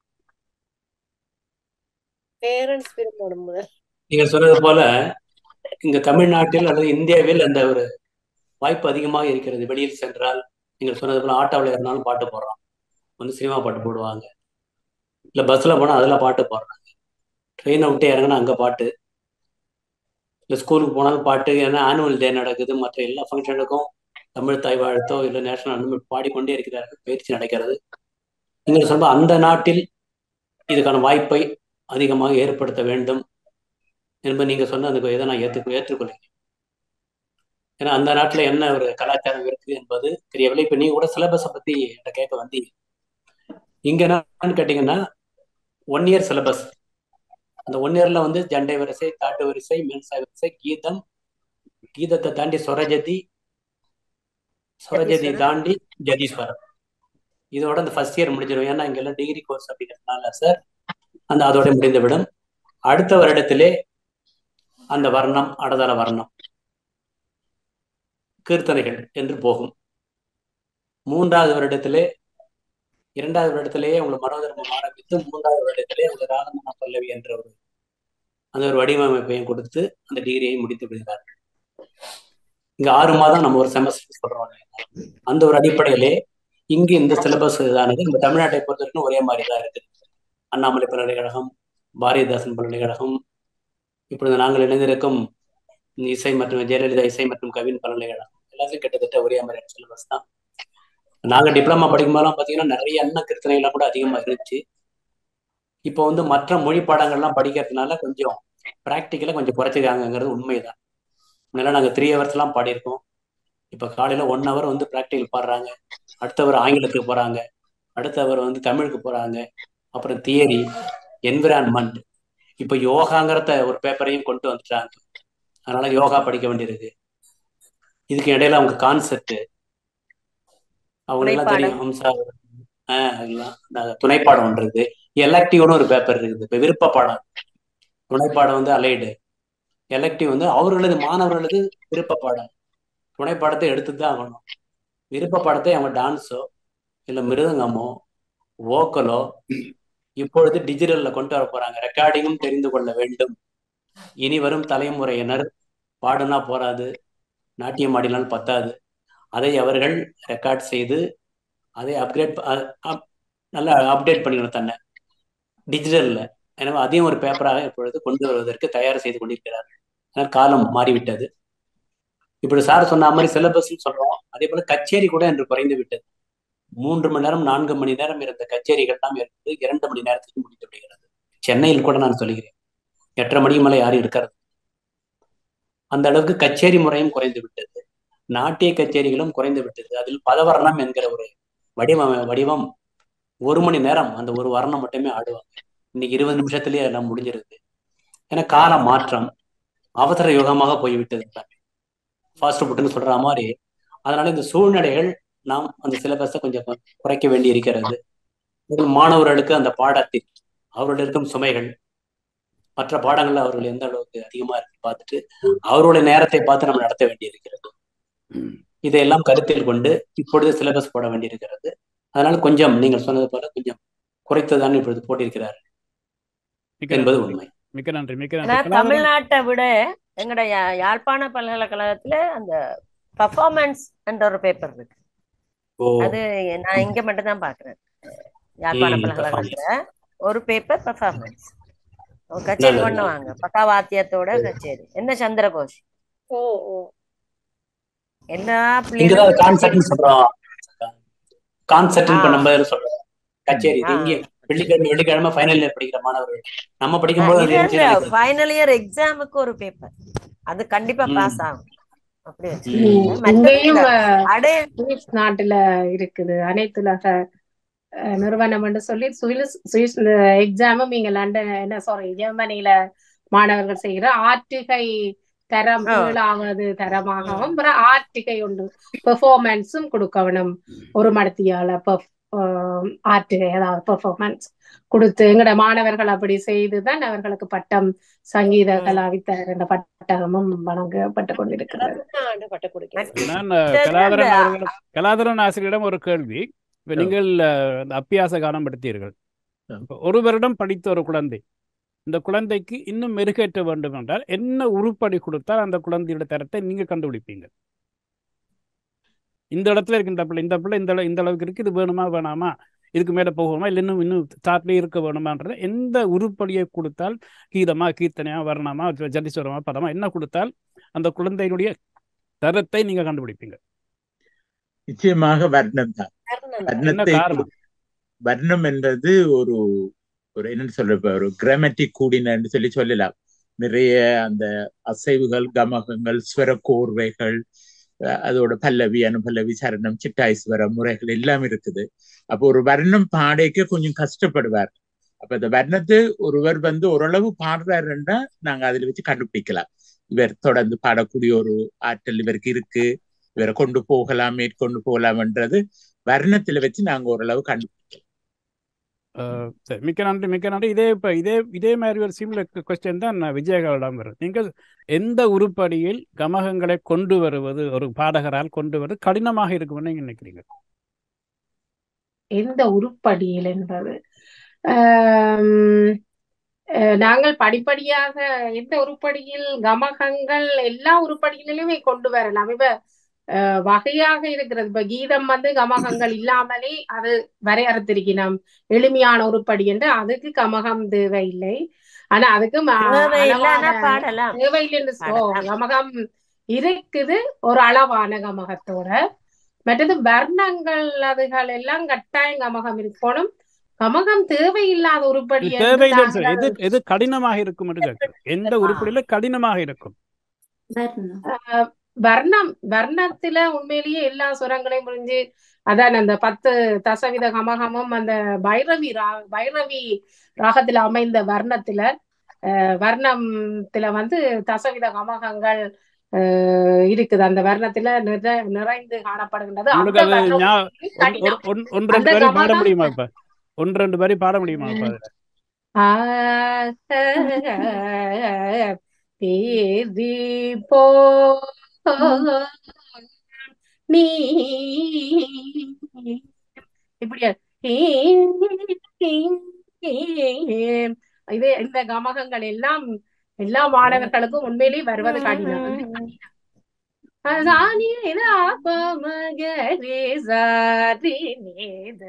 பேரண்ட்ஸ் விரும்பணும் முதல் நீங்கள் சொன்னது போல இங்க தமிழ்நாட்டில் அல்லது இந்தியாவில் அந்த ஒரு வாய்ப்பு அதிகமாக இருக்கிறது வெளியில் சென்றால் நீங்கள் சொன்னது போல ஆட்டோவில் ஏறினாலும் பாட்டு போடுறான் வந்து சினிமா பாட்டு போடுவாங்க இல்லை பஸ்ஸில் போனால் அதில் பாட்டு போடுறாங்க ட்ரெயினை விட்டு இறங்கினா அங்கே பாட்டு இல்லை ஸ்கூலுக்கு போனாலும் பாட்டு ஏன்னா ஆனுவல் டே நடக்குது மற்ற எல்லா ஃபங்க்ஷனுக்கும் தமிழ் தாய் வாழ்த்தோ இல்லை நேஷனல் அந்தமிழ் பாடிக்கொண்டே இருக்கிறார்கள் பயிற்சி நடக்கிறது நீங்கள் சொல்ல அந்த நாட்டில் இதுக்கான வாய்ப்பை அதிகமாக ஏற்படுத்த வேண்டும் என்பது நீங்க சொன்ன அந்த இதை நான் ஏற்று ஏற்றுக்கொள்கிறேன் ஏன்னா அந்த நாட்டுல என்ன ஒரு கலாச்சாரம் இருக்கு என்பது தெரியவில்லை இப்ப நீங்க கூட சிலபஸை பத்தி என்கிட்ட கேட்க வந்தீங்க இங்க என்னன்னு கேட்டீங்கன்னா ஒன் இயர் சிலபஸ் அந்த ஒன் இயர்ல வந்து ஜண்டை வரிசை தாட்டு வரிசை மேல்சா வரிசை கீதம் கீதத்தை தாண்டி சொரஜதி சொரஜதி ஜதீஸ்வரம். தாண்டி ஜதீஸ்வரம் இதோட அந்த ஃபர்ஸ்ட் இயர் முடிஞ்சிடும் ஏன்னா இங்க எல்லாம் டிகிரி கோர்ஸ் அப்படிங்கிறதுனால சார் அந்த அதோட முடிந்துவிடும் அடுத்த வருடத்திலே அந்த வர்ணம் அடதள வர்ணம் கீர்த்தனைகள் என்று போகும் மூன்றாவது வருடத்திலே இரண்டாவது வருடத்திலேயே உங்களை மனோதர்மம் ஆரம்பித்து மூன்றாவது வருடத்திலே உங்களை ராகமன பல்லவி என்ற ஒரு அந்த ஒரு வடிவமைப்பையும் கொடுத்து அந்த டிகிரியை முடித்து விடுகிறார்கள் இங்க ஆறு மாதம் நம்ம ஒரு செமஸ்டர் சொல்றோம் இல்லையா? அந்த ஒரு அடிப்படையிலே இங்கு இந்த சிலபஸ் இதானது நம்ம தமிழ்நாட்டை பொறுத்த வரைக்கும் ஒரே மாதிரி தான் இருக்குது அண்ணாமலை பல்கலைக்கழகம் பாரதிதாசன் பல்கலைக்கழகம் இப்பொழுது நாங்கள் இணைந்திருக்கும் இசை மற்றும் ஜெயலலிதா இசை மற்றும் கவின் பல்கலைக்கழகம் எல்லாத்தையும் கிட்டத்தட்ட ஒரே மாதிரியான சிலபஸ் தான் நாங்க டிப்ளமா படிக்கும் போதெல்லாம் பாத்தீங்கன்னா நிறைய எண்ண கீர்த்தனைகள்லாம் கூட அதிகமா இருந்துச்சு இப்போ வந்து மற்ற மொழி பாடங்கள்லாம் படிக்கிறதுனால கொஞ்சம் ப்ராக்டிக்கலா கொஞ்சம் குறைச்சிருக்காங்கங்கிறது உண்மைதான் முன்னெல்லாம் நாங்க த்ரீ ஹவர்ஸ் எல்லாம் பாடியிருக்கோம் இப்போ காலையில ஒன் ஹவர் வந்து ப்ராக்டிக்கல் பாடுறாங்க அடுத்தவர் ஆங்கிலத்துக்கு போறாங்க அடுத்தவர் வந்து தமிழுக்கு போறாங்க அப்புறம் தியரி என்விரான்மெண்ட் இப்போ யோகாங்கிறத ஒரு பேப்பரையும் கொண்டு வந்துட்டாங்க அதனால யோகா படிக்க வேண்டியிருக்கு இதுக்கு இடையில அவங்க கான்செப்ட் அவங்களுக்கு எல்லாம் தெரியும் ஹம்சா ஆஹ் எல்லாம் அந்த துணைப்பாடம் ஒன்று இருக்குது எலக்டிவ்னு ஒரு பேப்பர் இருக்குது இப்போ விருப்ப பாடம் துணைப்பாடம் வந்து அலைடு எலக்டிவ் வந்து அவர்களது மாணவர்களது விருப்ப பாடம் துணைப்பாடத்தை எடுத்து தான் ஆகணும் விருப்ப பாடத்தை அவங்க டான்ஸோ இல்லை மிருதங்கமோ வோக்கலோ இப்பொழுது டிஜிட்டல்ல கொண்டு வர போறாங்க ரெக்கார்டிங்கும் தெரிந்து கொள்ள வேண்டும் இனி வரும் தலைமுறையினர் பாடுனா போராது நாட்டியம் ஆடினால் பத்தாது அதை அவர்கள் ரெக்கார்ட் செய்து அதை அப்கிரேட் நல்லா அப்டேட் பண்ணிக்கணும் தன்னை டிஜிட்டல்ல எனவே அதையும் ஒரு பேப்பராக இப்பொழுது கொண்டு வருவதற்கு தயார் செய்து கொண்டிருக்கிறார்கள் ஆனால் காலம் மாறிவிட்டது இப்படி சார் சொன்ன மாதிரி சிலபஸ் சொல்றோம் அதே போல கச்சேரி கூட என்று குறைந்து விட்டது மூன்று மணி நேரம் நான்கு மணி நேரம் இருந்த கச்சேரிகள் எல்லாம் இருந்து இரண்டு மணி நேரத்துக்கு முடித்து விடுகிறது சென்னையில் கூட நான் சொல்கிறேன் எட்டரை மணிக்கு மேலே யாரும் இருக்கிறது அந்த அளவுக்கு கச்சேரி முறையும் குறைந்து விட்டது நாட்டிய கச்சேரிகளும் குறைந்து விட்டது அதில் பதவர்ணம் என்கிற ஒரு வடிவம் வடிவம் ஒரு மணி நேரம் அந்த ஒரு வர்ணம் மட்டுமே ஆடுவாங்க இன்னைக்கு இருபது நிமிஷத்துலயே எல்லாம் முடிஞ்சிருது ஏன்னா கால மாற்றம் அவசர யுகமாக போய்விட்டது ஃபாஸ்ட் ஃபுட்னு சொல்ற மாதிரி அதனால இந்த சூழ்நிலைகள் நாம் அந்த சிலபஸை கொஞ்சம் குறைக்க வேண்டி இருக்கிறது மாணவர்களுக்கு அந்த பாடத்தில் அவர்கள் இருக்கும் சுமைகள் மற்ற பாடங்கள்ல அவர்கள் எந்த அளவுக்கு அதிகமா இருக்கு பார்த்துட்டு அவருடைய நேரத்தை பார்த்து நம்ம நடத்த வேண்டி இருக்கிறது இதையெல்லாம் கருத்தில் கொண்டு இப்பொழுது சிலபஸ் போட வேண்டி இருக்கிறது அதனால கொஞ்சம் நீங்கள் சொன்னது போல கொஞ்சம் குறைத்துதான் இப்பொழுது போட்டிருக்கிறார் என்பது உண்மை மிக்க நன்றி மிக்க ஆனா நன்றி தமிழ்நாட்டை விட எங்கட யா- யாழ்ப்பாண பல்கலைக்கழகத்துல அந்த பர்ஃபார்மன்ஸ் என்ற ஒரு பேப்பர் இருக்கு ஓ அது நான் இங்க மட்டும் தான் பாக்குறேன் யாழ்ப்பாண ம் பல்கலைக்கழகத்துல ஒரு பேப்பர் பெர்ஃபார்மன்ஸ் கச்சேரி நல்லது பண்ணுவாங்க பக்கா வாத்தியத்தோட கச்சேரி என்ன சந்திரகோஷ் ஓ ஓ எல்லா இங்கதான் பிள்ளைகளும் கான்செர்ட்னு சொல்றோம் கான்செர்ட் இப்ப ஆஹ் நம்ம எதுவும் சொல்றோம் கச்சேரி இது இங்கே ஆஹ் வெள்ளிக்கிழமை வெள்ளிக்கிழமை ஃபைனல் இயர் படிக்கிற மாணவர்கள் நம்ம படிக்கும்போது அது இது இருந்துச்சு அந்த நினைக்கிறேன் ஃபைனல் இயர் எக்ஸாமுக்கு ஒரு பேப்பர் அது கண்டிப்பா ம் பாஸ் ஆகும் அப்படி ம் வச்சிருக்காங்க ம், மற்றது இங்கேயும் இந்த அஹ், அடைய சுவிஸ் நாட்டுல இருக்குது அனைத்துலக அஹ், நிறுவனம் என்று சொல்லி சுவிஸ் சுவிஸ் எக்ஸாமும் இங்க லண்டன் என்ன சாரி ஜெர்மனியில மாணவர்கள் செய்கிற ஆற்றுகை தரம் ஆ, ஏழாவது ம், தரமாகவும் அப்புறம் ஆற்றுகை ஒன்று பெர்ஃபார்மன்ஸும் கொடுக்கணும் ஒரு மடத்தியால ஆற்றுகை அதாவது பெர்ஃபார்மன்ஸ் கொடுத்து எங்கட மாணவர்கள் அப்படி செய்துதான் அவர்களுக்கு பட்டம் சங்கீத ம். கலாவித்தர் என்ற பட்டகமும் வழங்கப்பட்டு கொண்டிருக்கிறது எத்தனை ஆண்டு பட்ட கொடுக்கிறது நான் மற்றது அந்த கலாதரன் அவர்களிடம் கலாதரன் ஆசிரியரிடம் ஒரு கேள்வி இப்ப ஆ, நீங்கள் அஹ், அந்த அப்பியாச காலம் படுத்தீர்கள் ஆ. இப்ப ஒரு வருடம் படித்த ஒரு குழந்தை இந்த குழந்தைக்கு இன்னும் மெருகேற்ற வேண்டும் என்றால் என்ன உருப்படி கொடுத்தால் அந்த குழந்தையோட தரத்தை நீங்க கண்டுபிடிப்பீங்க இந்த இடத்துல இருக்கு இந்த பிள்ளை இந்த பிள்ளை இந்த அளவு- இந்த அளவுக்கு இருக்கு இது வேணுமா வேணாமா இதுக்கு மேல போகணுமா இல்லை இன்னும் இன்னும் ஸ்டார்ட்லேயே இருக்க வேணுமான்றது எந்த உருப்படியை கொடுத்தால் கீதமா கீர்த்தனையா வர்ணமா ஜதிஸ்வரமா பதமா என்ன கொடுத்தால் அந்த குழந்தையினுடைய தரத்தை நீங்க கண்டுபிடிப்பீங்க நிச்சயமாக வர்ணம் தான் வர்ணம் தான் என்ன வர்ணத்தை காரணம் வர்ணம் என்றது ஒரு ஒரு என்னன்னு சொல்ற இப்ப ஒரு கிராமட்டிக் கூடினன்னு சொல்லி சொல்லலாம் நிறைய அந்த அசைவுகள் கமகங்கள் ஸ்வர கோர்வைகள் அஹ் அதோட பல்லவி அனுபல்லவி சரணம் சிட்டாய்ஸ்வரம் முறைகள் எல்லாம் இருக்குது அப்போ ஒரு வர்ணம் பாடைக்க கொஞ்சம் கஷ்டப்படுவார் அப்ப இந்த வர்ணத்தை ஒருவர் வந்து ஓரளவு பாடுறாருன்னா நாங்க அதுல வச்சு கண்டுபிடிக்கலாம் இவர் தொடர்ந்து பாடக்கூடிய ஒரு ஆற்றல் இவருக்கு இருக்கு இவரை கொண்டு போகலாம் மேற்கொண்டு போகலாம்ன்றது வர்ணத்துல வச்சு நாங்க ஓரளவு கண்டுபிடிக்கலாம் அஹ் சரி மிக்க நன்றி மிக்க நன்றி இதே இப்போ இதே இதே மாதிரி ஒரு சிமிலர் கொஸ்டின் தான் நான் விஜயகாலிடம் வருது நீங்கள் எந்த உருப்படியில் கமகங்களை கொண்டு வருவது ஒரு பாடகரால் கொண்டு வருவது கடினமாக இருக்கும்னு நீங்க நினைக்கிறீங்க எந்த உருப்படியில் என்பது ஆம், அஹ், நாங்கள் படிப்படியாக எந்த உருப்படியில் கமகங்கள் எல்லா உருப்படிகளிலுமே கொண்டு வரலாம் இப்ப அஹ், வகையாக இருக்கிறது இப்ப கீதம் வந்து கமகங்கள் இல்லாமலே அது வரையறுத்திருக்கணும் எளிமையான உருப்படி என்று அதுக்கு கமகம் தேவையில்லை ஆனா அதுக்கு ம- தேவை இல்லைன்னா அளவான பாடலாம் தேவையில்லை என்று ஓ பாடலாம் கமகம் இருக்குது ஒரு அளவான கமகத்தோட மற்றது வர்ணங்கள் அதுகள் எல்லாம் கட்டாயம் கமகம் இருக்கணும் கமகம் தேவையில்லாத இது உருப்படி என்று தேவையில்லைன்னு சொல்லி எது தாங்கள் எது கடினமாக இருக்கும் என்று கேட்கிறேன் எந்த ஆ உருப்படியில கடினமாக இருக்கும் வர்ணம் அஹ், வர்ணம் வர்ணத்துல உண்மையிலேயே எல்லா சுரங்களையும் புரிஞ்சு அதான் அந்த பத்து தசவித கமகமும் அந்த பைரவி ரா பைரவி ராகத்துல அமைந்த வர்ணத்துல அஹ், வர்ணத்துல வந்து தசவித கமகங்கள் அஹ், இருக்குது அந்த வர்ணத்துல நிறை நிறைந்து காணப்படுகின்றது அந்த உங்களுக்கு அது வர்ணம் ஞா உண்மையிலேயே ஒன் ஒரு கடினம் ஒன் ஒன்று அந்த ரெண்டு வரி பாட கமகம் முடியுமா இப்ப ஒன்று ரெண்டு வரி பாட முடியுமா இப்ப அதுல தேதி போ நீ இப்படியா இது இந்த கமகங்கள் எல்லாம் எல்லா மாணவர்களுக்கும் உண்மையிலேயே வருவது கடினம் வந்து கடினம் சாணி மகரே சாரி நேத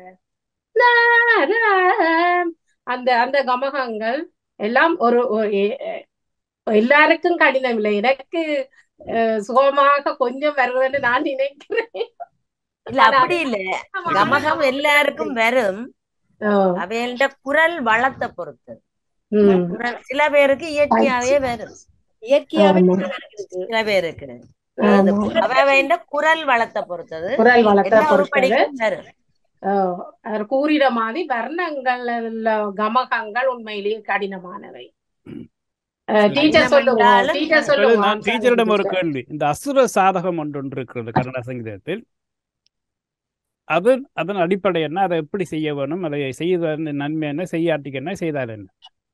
அந்த அந்த கமகங்கள் எல்லாம் ஒரு ஒரு- எ- எ- எல்லாருக்கும் கடினம் இல்லை எனக்கு அஹ், சுகமாக கொஞ்சம் வருவதுன்னு நான் நினைக்கிறேன் இல்ல ஆனா அப்படி இல்ல கமகம் எல்லாருக்கும் வரும் ஓ, அவைகள்ட குரல் வளத்தை பொறுத்து ம், குரல் சில பேருக்கு இயற்கையாவே வரும் இயற்கையாவே ஆமா, சிலருக்கு இருக்கு சில பேருக்கு அந்த ஆமா. கு- அவைண்ட குரல் வளத்தை பொறுத்தது குரல் வளத்தை எல்லா பொறுத்தது உருப்படிக்கும் வரும் ஓ, அவர் கூறிட மாதிரி வர்ணங்கள் கமகங்கள் உண்மையிலேயே கடினமானவை டீச்சர் கடினம் சொல்லுவோம் என்றாலும் டீச்சர் இப்பொழுது சொல்லுவோம் நான் ஆன்சர் டீச்சரிடம் ஒரு டீச்சர் கேள்வி இந்த அசுர சாதகம் ஒன்று ஒன்று இருக்கிறது கன்னட சங்கீதத்தில் அது அதன் அடிப்படை என்ன அதை எப்படி செய்ய வேணும் அதை செய்த நன்மை என்ன செய்யாட்டிக்கு என்ன செய்தால் என்ன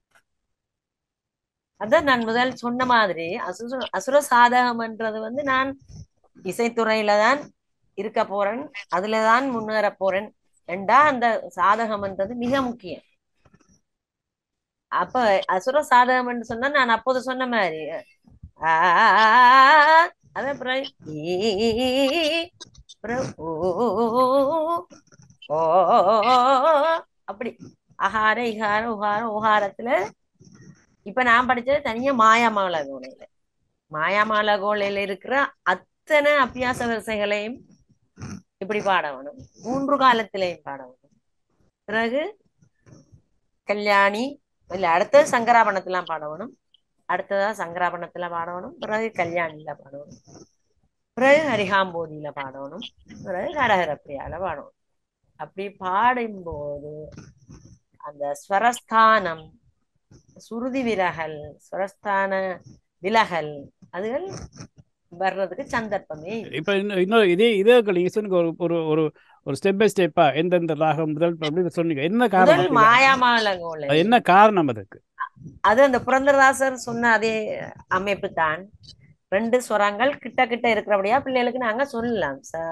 அதான் நான் முதல் சொன்ன மாதிரி அசுர அசுர சாதகம்ன்றது வந்து நான் இசைத்துறையில தான் இருக்க போறேன் அதுல தான் முன்னேற போறேன் என்றா அந்த சாதகம்ன்றது மிக முக்கியம் அப்ப அசுர சாதகம் என்று சொன்னா நான் அப்போது சொன்ன மாதிரி ஆ, அது அப்புறம் ஈ, பிறகு ஓ ஓ அப்படி அகார இகார உகார உகாரத்துல இப்ப நான் படிச்சது தனியா மாயாமால கோணையில மாயாமால கோணையில இருக்கிற அத்தனை அபியாச வரிசைகளையும் இப்படி பாட வேணும் மூன்று காலத்திலையும் பாட வேணும் பிறகு கல்யாணி இல்ல அடுத்தது சங்கராபணத்துல பாடணும் அடுத்ததா சங்கராபணத்துல பாடணும் பிறகு கல்யாணியில பாடணும் பிறகு ஹரிகாம்போதியில பாடணும் பிறகு ஹரஹரப்பிரியால பாடணும் அப்படி பாடும்போது அந்த ஸ்வரஸ்தானம் சுருதி விலகல் ஸ்வரஸ்தான விலகல் அதுகள் வர்றதுக்கு சந்தர்ப்பமே இல்லை. இப்ப இன்னும் இன்னொரு இதே இதே நீங்க சொன்னீங்க ஒரு ஒரு ஒரு ஒரு ஸ்டெப் பை ஸ்டெப்பா எந்தெந்த ராகம் முதல் அப்படின்னு சொன்னீங்க என்ன முதல் காரணம் அதுக்கு? மாயாமாலகோல அது என்ன காரணம் அதுக்கு அது அந்த புரந்தரதாசர் சொன்ன அதே அமைப்பு தான் ரெண்டு ஸ்வரங்கள் கிட்ட கிட்ட இருக்கிறபடியா பிள்ளைகளுக்கு நாங்க சொல்லலாம் சா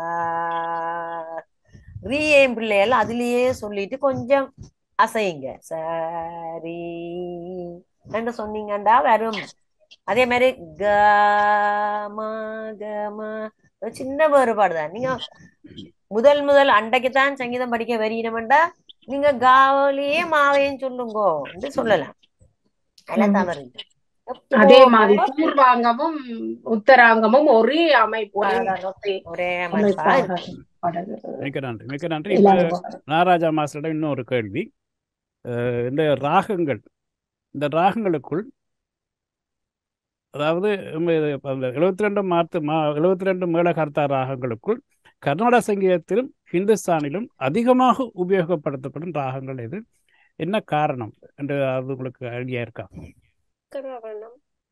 ரீஏம் பிள்ளைகள் அதுலயே சொல்லிட்டு கொஞ்சம் அசையுங்க சரி ரெண்டு சொன்னீங்கண்டா வரும் அதே மாதிரி கம கம ஒரு சின்ன வேறுபாடு தான் நீங்க முதல் முதல் அண்டைக்கு தான் சங்கீதம் படிக்க வரீனமெண்டா நீங்க காவலியே மாவையும் சொல்லுங்கோ என்று சொல்லலாம் அதெல்லாம் தவறு இல்லை. அதே மாதிரி எப்போ பூர்வாங்கமும் உத்தராங்கமும் ஒரே அமைப்பு ஒரே நடத்தை ஒரே அமைப்பா அமைப்பாக இருக்கும் பாடுகிறது மிக்க நன்றி மிக்க நன்றி இப்ப இல்லாத பாடல். நாராஜா மாஸ்டரிடம் இன்னொரு கேள்வி அஹ் இந்த ராகங்கள் இந்த ராகங்களுக்குள் அதாவது நம்ம இது இப்ப அந்த எழுபத்தி ரெண்டு மாத்து மா எழுபத்தி ரெண்டு மேளகர்த்தா ராகங்களுக்குள் கர்நாடக சங்கீதத்திலும் ஹிந்துஸ்தானிலும் அதிகமாக உபயோகப்படுத்தப்படும் ராகங்கள் எது என்ன காரணம் என்று அது உங்களுக்கு ஐடியா இருக்கா கராவணம்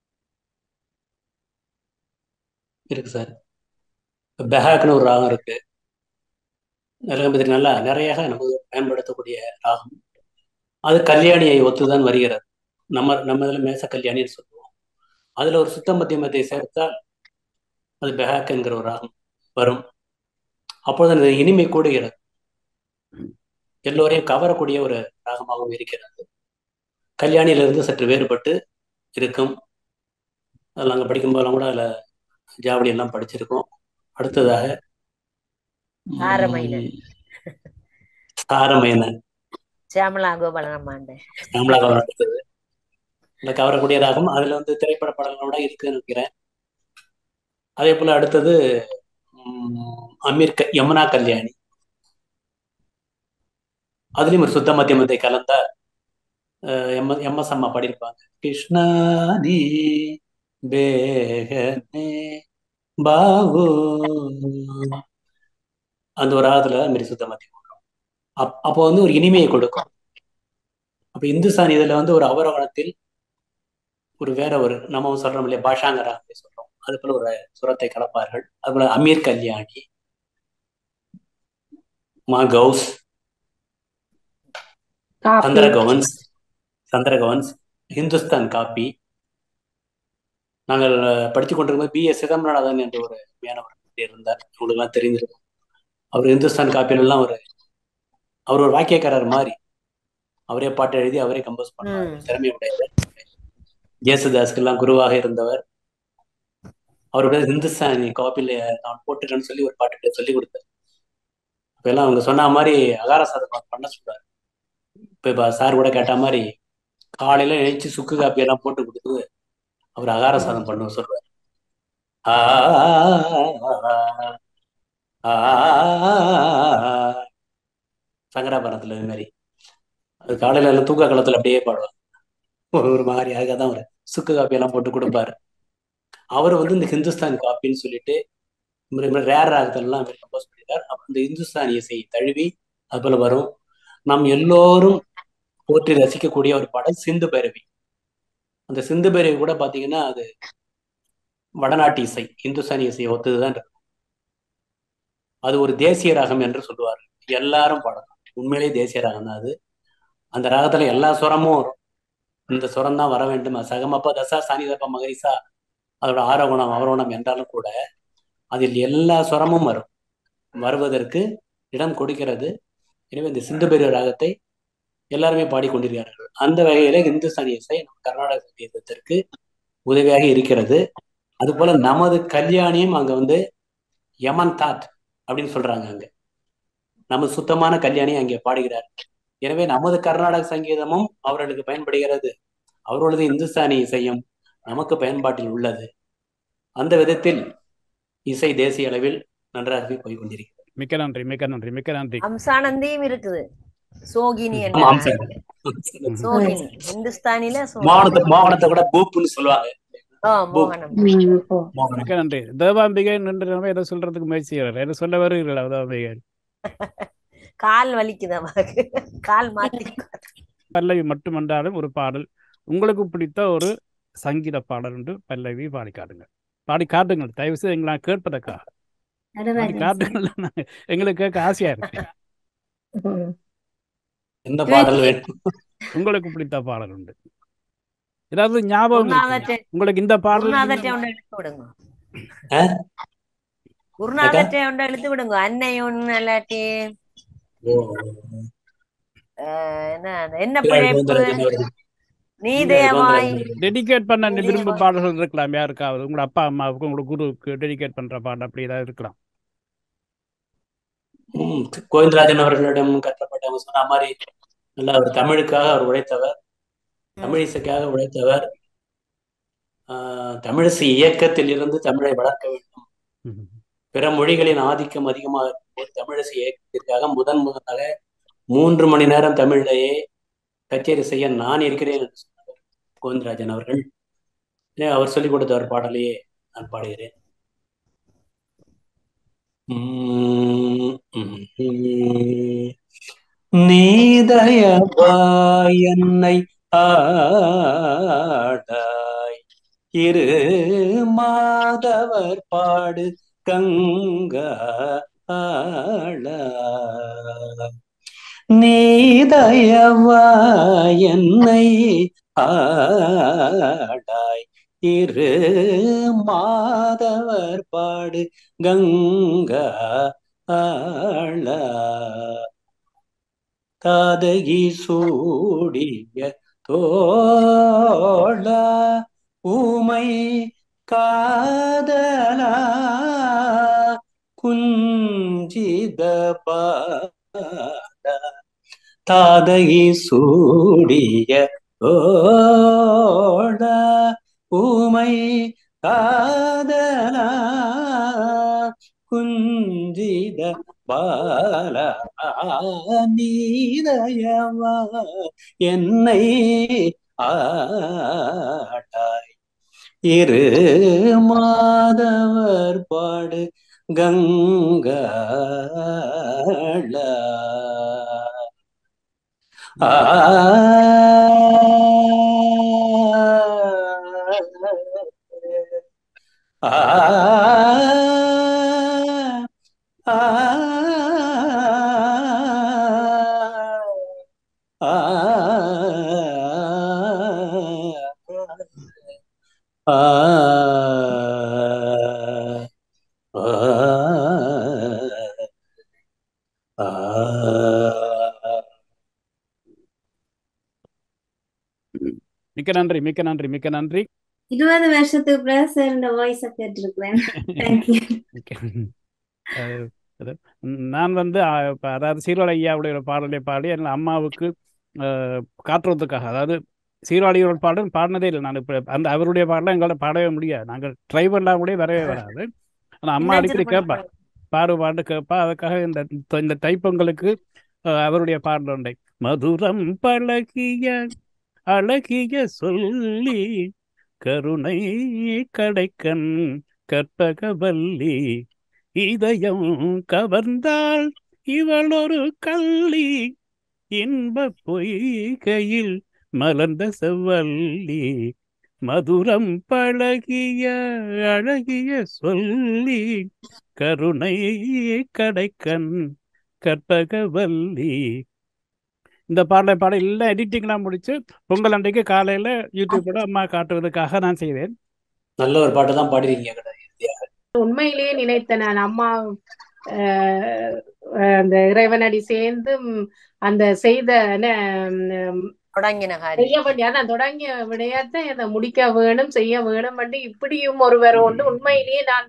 இருக்கு சார் பெஹாக்னு ஒரு ராகம் இருக்கு நிறைய பத்தி நல்லா நிறைய நம்ம பயன்படுத்தக்கூடிய ராகம் அது கல்யாணியை ஒத்துதான் வருகிறது நம்ம நம்ம இதில் மேச கல்யாணின்னு சொல்லுவோம் அதுல ஒரு சுத்த மத்தியமத்தை சேர்த்தால் அது பெஹாக் என்கிற ஒரு ராகம் வரும் அப்பொழுது அந்த இனிமை கூடுகிறது எல்லோரையும் கவரக்கூடிய ஒரு ராகமாகவும் இருக்கிறது கல்யாணியிலிருந்து சற்று வேறுபட்டு இருக்கும் அதில் நாங்கள் படிக்கும்போதெல்லாம் கூட அதில் ஜாவளி எல்லாம் படிச்சிருக்கோம் அடுத்ததாக சாரமைனன் சாரமையன சியாமலா கோபாலனம்மாண்ட கமலாகவன் அடுத்தது இந்த கவரக்கூடிய ராகம் அதுல வந்து திரைப்பட படங்களோட இருக்குன்னு நினைக்கிறேன் அதே போல அடுத்தது உம், அமீர் க யமுனா கல்யாணி அதுலயும் ஒரு சுத்த மத்தியமத்தை கலந்த எம் எம் எஸ் அம்மா பாடியிருப்பாங்க கிருஷ்ணாதி பேகனே பாவோ அந்த ஒரு ராகத்துல மாரி சுத்த மத்தியம் வரும் அப் அப்போ வந்து ஒரு இனிமையை கொடுக்கும் அப்ப இந்துஸ்தானி இதுல வந்து ஒரு அவரோகணத்தில் ஒரு வேற ஒரு நம்ம சொல்றோம் இல்லையா பாஷாங்கரா அப்படி சொல்றோம் அது போல ஒரு சுரத்தை கலப்பார்கள் அது போல அமீர் கல்யாணி மா கவுஸ் காப்பி சந்திரகவன்ஸ் சந்திரகவன்ஸ் ஹிந்துஸ்தான் காப்பி நாங்கள் படித்து கொண்டிருக்கும்போது பி எஸ் சிதம்பரநாதன் என்ற ஒரு மேனவர் இருந்தார் உங்களுக்குலாம் தெரிஞ்சிருக்கும் அவர் இந்துஸ்தான் காப்பியில எல்லாம் ஒரு அவர் ஒரு வாக்கியக்காரர் மாதிரி அவரே பாட்டு எழுதி அவரே கம்போஸ் பண்ணுவார் ம் திறமை உடையவர் ஜேசுதாஸ்க்கு எல்லாம் குருவாக இருந்தவர் அவரோட ஹிந்துஸ்தானி காப்பில நான் போட்டுக்கன்னு சொல்லி ஒரு பாட்டு சொல்லி கொடுத்தார் இப்ப எல்லாம் அவங்க சொன்ன மாதிரி அகார சாதகம் பண்ண சொல்றாரு இப்ப இப்ப சார் கூட கேட்ட மாதிரி காலையில எழுச்சி சுக்கு காப்பி எல்லாம் போட்டு கொடுத்து அவர் அகார சாதம் பண்ண சொல்றாரு ஆ ஆ, சங்கராபரணத்துல இது மாதிரி அது காலையில எல்லாம் தூக்க காலத்துல அப்படியே பாடுவாங்க ஒரு ஒரு மாதிரி அதுக்காக தான் ஒரு சுக்கு காப்பி எல்லாம் போட்டு கொடுப்பாரு அவர் வந்து இந்த ஹிந்துஸ்தான் காப்பின்னு சொல்லிட்டு ரேர் ராகத்தெல்லாம் அவர் கம்போஸ் பண்ணிட்டார் அப்ப இந்த இந்துஸ்தானி இசை தழுவி அது போல வரும் நாம் எல்லோரும் போற்றி ரசிக்கக்கூடிய ஒரு பாடல் சிந்து பைரவி அந்த சிந்து பைரவி கூட பாத்தீங்கன்னா அது வடநாட்டு இசை இந்துஸ்தானி இசையை ஒத்ததுதான் இருக்கும் அது ஒரு தேசிய ராகம் என்று சொல்லுவார் எல்லாரும் பாடலாம் உண்மையிலேயே தேசிய ராகம் தான் அது அந்த ராகத்துல எல்லா சுரமும் வரும் இந்த சுரம் தான் வர வேண்டும் சகமப்பா தசா சானிதப்பா மகரிசா அதோட ஆரோகணம் அவரோணம் என்றாலும் கூட அதில் எல்லா சுரமும் வரும் வருவதற்கு இடம் கொடுக்கிறது எனவே இந்த சிந்து பெரிய ராகத்தை எல்லாருமே பாடிக்கொண்டிருக்கிறார்கள் அந்த வகையில இந்துஸ்தானி இசை நம்ம கர்நாடக சங்கீதத்திற்கு உதவியாக இருக்கிறது அதுபோல நமது கல்யாணியும் அங்க வந்து யமன் தாத் அப்படின்னு சொல்றாங்க அங்க நமது சுத்தமான கல்யாணி அங்கே பாடுகிறார் எனவே நமது கர்நாடக சங்கீதமும் அவர்களுக்கு பயன்படுகிறது அவர்களது இந்துஸ்தானி இசையும் நமக்கு பயன்பாட்டில் உள்ளது அந்த விதத்தில் இசை தேசிய அளவில் நன்றாகவே போய் கொண்டிருக்கிறது மிக்க நன்றி மிக்க நன்றி மிக்க நன்றி அம்சானந்தியும் இருக்குது சோகினி என்ற ஆமா, அம்சம். நாட்டில். சோகினி இந்துஸ்தானில சோகினி மோகனத்தை மோகனத்தை கூட பூப்புன்னு சொல்லுவாங்க ஆ மோகனம் மோகனம் மிக்க நன்றி தேவாம்பிகை நின்று நம்ம ஏதோ சொல்றதுக்கு முயற்சி செய்யறாரு ஏதோ சொல்ல வருகிறீர்களா தேவாம்பிகை கால் வலிக்குது அவருக்கு கால் மாத்தி பல்லவி மட்டுமன்றாலும் ஒரு பாடல் உங்களுக்கு பிடித்த ஒரு சங்கீத பாடல் உண்டு பல்லவி பாடி காட்டுங்க பாடி காட்டுங்கள் தயவு செய்து எங்களை நான் கேட்பதற்காக பாடி நடராஜன் சார் காட்டுங்கள் நாங்க எங்களுக்கு கேட்க ஆசையா இருக்கு எந்த பாடல் வேணும் உங்களுக்கு பிடித்த பாடல் உண்டு ஏதாவது ஞாபகம் இருக்குங்களா? குருநாதற்றை உங்களுக்கு இந்த பாடல் குருநாதற்றை ஒன்று இழுத்து விடுங்க ஆ? குருநாதற்றை ஒன்று இழுத்து விடுங்க அன்னை ஒன்று இல்லாட்டி ஓ. அஹ், என்ன அது, என்ன திரு பிழைப்பு கோவிந்தராஜன் அவர்கள். நீ திரு தேவாய் கோவிந்தராஜன் அவர்கள். டெடிகேட் பண்ண நீ விரும்பு தேவாய் பாடல்கள் இருக்கலாம் யாருக்காவது உங்களோட அப்பா அம்மாவுக்கு உங்களோட குருவுக்கு டெடிகேட் பண்ற பாடல் அப்படி ஏதாவது இருக்கலாம் ம், கோவிந்தராஜன் அவர்களிடம் கற்றப்பட்ட அவங்க சொன்ன மாதிரி நல்ல அவர் தமிழுக்காக அவர் உழைத்தவர் ம். தமிழ் இசைக்காக உழைத்தவர் ஆஹ், தமிழிசை இயக்கத்தில் இருந்து தமிழை வளர்க்க வேண்டும் ம். பிற மொழிகளின் ஆதிக்கம் அதிகமாக இருக்கும்போது தமிழிசை இயக்கத்திற்காக முதன் முதலாக மூன்று மணி நேரம் தமிழிலேயே கச்சேரி செய்ய நான் இருக்கிறேன் என்று சொன்னவர் கோவிந்தராஜன் அவர்கள் எனவே அவர் சொல்லிக் கொடுத்த ஒரு பாடலையே நான் பாடுகிறேன் உம் உம் நீதயவாய் என்னை ஆடாய் இரு மாதவர் பாடு கங்கா ஆளா நீதயவாய் என்னை ஆடாய் இரு மாதவர் பாடு கங்கா ஆளா காதகி சூடிய தோழ ஊமை காதலா குஞ்சித பாட தாதகி சூடிய தோழ ஊமை காதலா குஞ்சித பால நீதயவா என்னை ஆடாய் இரு மாதவர் பாடு கங்கா ஆ ஆ ஆ மிக்க நன்றி மிக்க நன்றி மிக்க நன்றி இருபது வருஷத்துக்கு பிறகு சார் இந்த வாய்ஸை கேட்டிருக்கிறேன் தேங்க்யூ மிக்க அஹ், அது, நான் வந்து அஹ், இப்ப அதாவது சீர்காழி ஐயாவுடைய பாடலை பாடி என் அம்மாவுக்கு அஹ், காட்டுறதுக்காக அதாவது சீர்காழியோட பாடல் பாடினதே இல்லை நான் இப்போ அந்த அவருடைய பாடலாம் எங்களால் பாடவே முடியாது நாங்கள் ட்ரை பண்ணலாம் கூட வரவே வராது ஆனால் அம்மா அடிக்கடி இணைஞ்சிருக்கும் கேட்பா பாடு பாடு கேட்பா அதுக்காக இந்த இந்த தைப்பொங்கலுக்கு அஹ், அவருடைய பாடல் உண்டை மதுரம் பழகிய அழகிய சொல்லி கருணை கடைக்கண் கற்பகவல்லி இதயம் கவர்ந்தாள் இவள் ஒரு கள்ளி இன்ப பொய்கையில் மலர்ந்த செவ்வல்லி மதுரம் பழகிய அழகிய சொல்லி கருணை கடைக்கண் கற்பகவல்லி இந்த பாடலை பாட எல்லாம் எடிட்டிங்லாம் முடிச்சு பொங்கல் அன்றைக்கு காலையில யூடியூப்ல அம்மா காட்டுவதற்காக நான் செய்தேன் நல்ல ஒரு பாட்டு தான் பாடிருக்கீங்க இறுதியாக உண்மையிலேயே நினைத்தேன் நான் அம்மா அஹ், அஹ், அந்த இறைவனடி சேர்ந்து ம், அந்த செய்த என்ன, ம், தொடங்கின காரியம் செய்ய வேண்டிய அதான் தொடங்கிய விடயத்தை அதை முடிக்க வேணும் செய்ய வேணும் என்று இப்படியும் ஒருவர் உண்டு உண்மையிலேயே நான்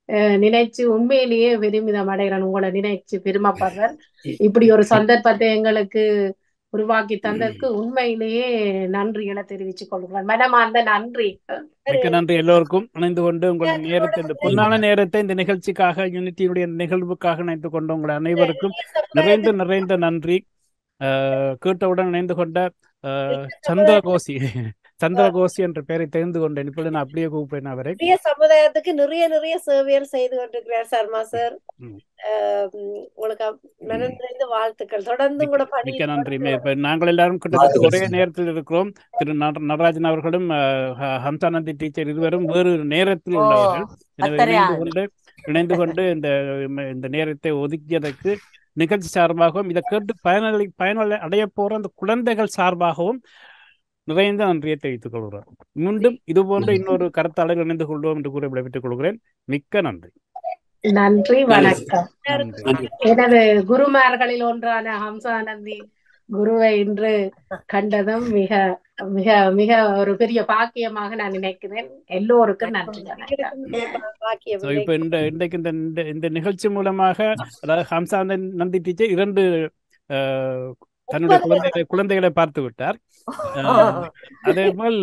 அஹ், நினைச்சு உண்மையிலேயே பெருமிதம் அடைகிறேன் உங்களை நினைச்சு பெருமைப்படுறேன் இப்படி ஒரு சந்தர்ப்பத்தை எங்களுக்கு உருவாக்கி தந்ததுக்கு உண்மையிலேயே நன்றிகளை தெரிவித்துக் கொள்கிறேன் மனமார்ந்த நன்றி மிக்க நன்றி எல்லோருக்கும் இணைந்து கொண்டு உங்கள் நேரத்தை இந்த பொன்னான நேரத்தை இந்த நிகழ்ச்சிக்காக யூனிட்டியுடைய நிகழ்வுக்காக இணைந்து கொண்ட உங்கள் அனைவருக்கும் நிறைந்த நிறைந்த நன்றி அஹ், கேட்டவுடன் இணைந்து கொண்ட அஹ், சந்திரகோசி சந்திரகோசி என்ற பெயரை தெரிந்து கொண்டேன் இப்பொழுது நான் அப்படியே கூப்பிட்டேன் அவரை நிறைய சமுதாயத்துக்கு நிறைய நிறைய சேவைகள் செய்து கொண்டிருக்கிறார் சர்மா சார் ம். ஆஹ் உம் உங்களுக்கு மனம் நிறைந்த வாழ்த்துக்கள் தொடர்ந்து கூட பணி மிக்க நன்றி மே- இப்ப நாங்கள் எல்லாரும் கிட்டத்தட்ட ஒரே நேரத்தில் இருக்கிறோம் திரு நட- நடராஜன் அவர்களும் அஹ், ஹ- ஹம்சானந்தி டீச்சர் இருவரும் வேறு நேரத்தில் ஓ, உள்ளவர்கள் எனவே அத்தகைய இணைந்து கொண்டு இணைந்து கொண்டு இந்த இந்த நேரத்தை ஒதுக்கியதற்கு நிகழ்ச்சி சார்பாகவும் இதை கேட்டு பயனளி பயனளி அடைய போற அந்த குழந்தைகள் சார்பாகவும் நிறைந்த நன்றியை தெரிவித்துக் கொள்கிறோம் மீண்டும் இது போன்ற இன்னொரு கருத்தாளர்கள் இணைந்து கொள்வோம் என்று கூறி விடைபெற்றுக் கொள்கிறேன் மிக்க நன்றி நன்றி வணக்கம் நன்றி நன்றி எனது குருமார்களில் ஒன்றான ஹம்சானந்தி குருவை இன்று கண்டதும் மிக மிக மிக ஒரு பெரிய பாக்கியமாக நான் நினைக்கிறேன் எல்லோருக்கும் நன்றி வணக்கம் பாக்கியம் ஸோ இப்போ இந்த இன்றைக்கு இந்த இந்த இந்த நிகழ்ச்சி மூலமாக அதாவது ஹம்சா நந்தி- நந்தி டீச்சர் இரண்டு அஹ், தன்னுடைய குழந்தைகளை குழந்தைகளை பார்த்து விட்டார் அஹ், அதே போல்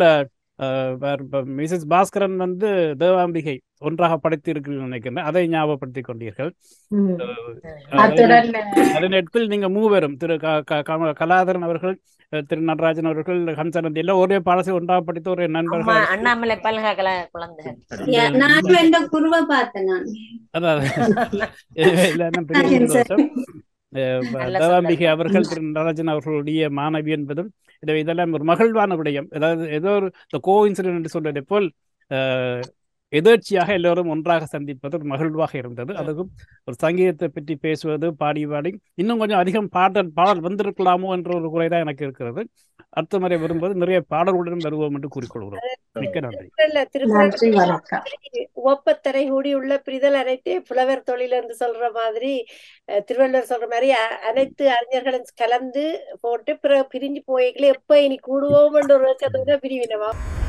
மிஸ்ஸஸ் பாஸ்கரன் வந்து தேவாம்பிகை ஒன்றாக படைத்து இருக்கிறீர்கள் நினைக்கிறேன் அதை ஞாபகப்படுத்திக் கொண்டீர்கள் ம். அஹ், அத்துடன் அதே நேரத்தில் நீங்க மூவரும் திரு க- க- க- கலாதரன் அவர்கள் அஹ், திரு நடராஜன் அவர்கள் ஹம்சநந்தி எல்லாம் ஒரே பாடத்தை ஒன்றாக படித்த ஒரு அம்மா நண்பர்கள் அண்ணாமலை பல்கலைக்கழக குழந்தைகள் யா- நானும் எந்த குருவை பார்த்தேன் நான் அதாவது இதுவே இல்லைன்னா பெரிய சரி, சரி. சந்தோஷம் அஹ் ப- நல்ல தேவாம்பிகை சந்தர்ப்பம். அவர்கள் திரு நடராஜன் அவர்களுடைய மாணவி என்பதும் எனவே இதெல்லாம் ஒரு மகிழ்வான விடயம் அதாவது ஏதோ ஒரு கோ இன்சிடென்ட் என்று சொல்வதை போல் அஹ், எதேர்ச்சியாக எல்லோரும் ஒன்றாக சந்திப்பது ஒரு மகிழ்வாக இருந்தது அதுக்கும் ஒரு சங்கீதத்தை பற்றி பேசுவது பாடி பாடி இன்னும் கொஞ்சம் அதிகம் பாடல் பாடல் வந்திருக்கலாமோ என்ற ஒரு குறைதான் எனக்கு இருக்கிறது அடுத்த முறை வரும்போது நிறைய பாடல்களுடன் வருவோம் என்று கூறிக்கொள்கிறோம் மிக்க நன்றி திருக்குறள் நன்றி வணக்கம் உவப்பத்தரை கூடியுள்ள பிரிதல் அனைத்தே புலவர் தொழில் என்று சொல்ற மாதிரி அஹ், திருவள்ளுவர் சொல்ற மாதிரி அ- அனைத்து அறிஞர்களும் கலந்து போட்டு பிறகு பிரிஞ்சு போய்களே எப்ப இனி கூடுவோம் என்ற ஒரு இயக்கத்தோட பிரிவினவா